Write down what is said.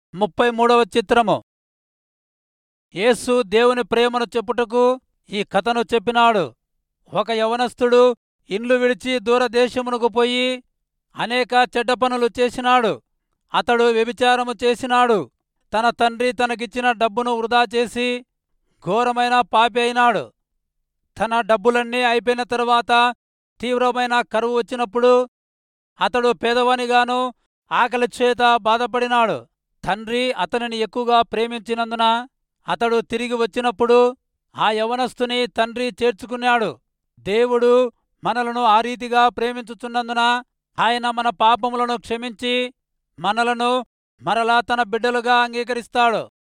ముప్పై మూడవ చిత్రము యేసు దేవుని ప్రేమను చెప్పుటకు ఈ కథను చెప్పినాడు ఒక యవనస్తుడు ఇండ్లు విడిచి దూరదేశమునకు పోయి అనేక చెడ్డ పనులు చేసినాడు అతడు వ్యభిచారము చేసినాడు తన తండ్రి తనకిచ్చిన డబ్బును వృధా చేసి ఘోరమైన పాపి అయినాడు తన డబ్బులన్నీ అయిపోయిన తరువాత తీవ్రమైన కరువు వచ్చినప్పుడు అతడు పేదవానిగాను ఆకలి చేత బాధపడినాడు తండ్రి అతనిని ఎక్కువగా ప్రేమించినందున అతడు తిరిగి వచ్చినప్పుడు ఆ యవనస్తుని తండ్రి చేర్చుకున్నాడు దేవుడు మనలను ఆ రీతిగా ప్రేమించుచున్నందున ఆయన మన పాపములను క్షమించి మనలను మరలా తన బిడ్డలుగా అంగీకరిస్తాడు